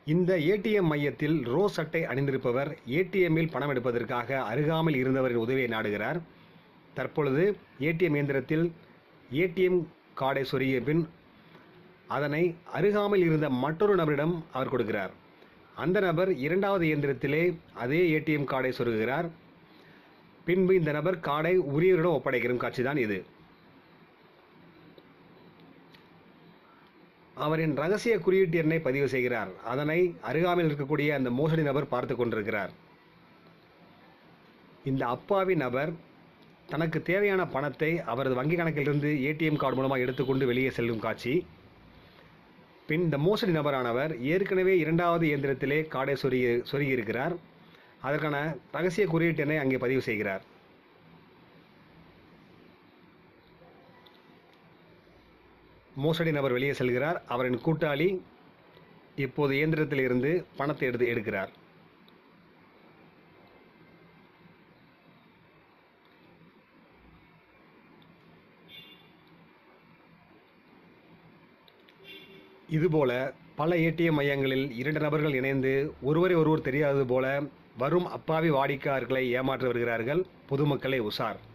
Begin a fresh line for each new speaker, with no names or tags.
இந்த ஏடிஎம் மையத்தில் ரோஸ் சட்டை அணிந்திருப்பவர் ஏடிஎம்மில் பணம் எடுப்பதற்காக அருகாமையில் இருந்தவரின் உதவியை நாடுகிறார் தற்பொழுது ஏடிஎம் இயந்திரத்தில் ஏடிஎம் கார்டை சொருகிய பின் அதனை அருகாமையில் இருந்த மற்றொரு நபரிடம் அவர் கொடுக்கிறார் அந்த நபர் இரண்டாவது இயந்திரத்திலே அதே ஏடிஎம் கார்டை சொருகுகிறார் பின்பு இந்த நபர் கார்டை உரியவரிடம் ஒப்படைக்கும் காட்சி தான் இது அவரின் ரகசிய குறியீட்டு எண்ணை பதிவு செய்கிறார் அதனை அருகாமையில் இருக்கக்கூடிய அந்த மோசடி நபர் பார்த்து கொண்டிருக்கிறார் இந்த அப்பாவி நபர் தனக்கு தேவையான பணத்தை அவரது வங்கி கணக்கிலிருந்து ஏடிஎம் கார்டு மூலமாக எடுத்துக்கொண்டு வெளியே செல்லும் காட்சி பின் இந்த மோசடி நபரானவர் ஏற்கனவே இரண்டாவது இயந்திரத்திலே கார்டை சொருகி சொருகி இருக்கிறார் அதற்கான ரகசிய குறியீட்டு எண்ணை அங்கே பதிவு செய்கிறார் மோசடி நபர் வெளியே செல்கிறார் அவரின் கூட்டாளி இப்போது இயந்திரத்தில் இருந்து பணத்தை எடுத்து எடுக்கிறார் இதுபோல பல ஏடிஎம் மையங்களில் இரண்டு நபர்கள் இணைந்து ஒருவரை ஒருவர் தெரியாதது போல வரும் அப்பாவி வாடிக்கையாளர்களை ஏமாற்றி வருகிறார்கள் பொதுமக்களே உஷார்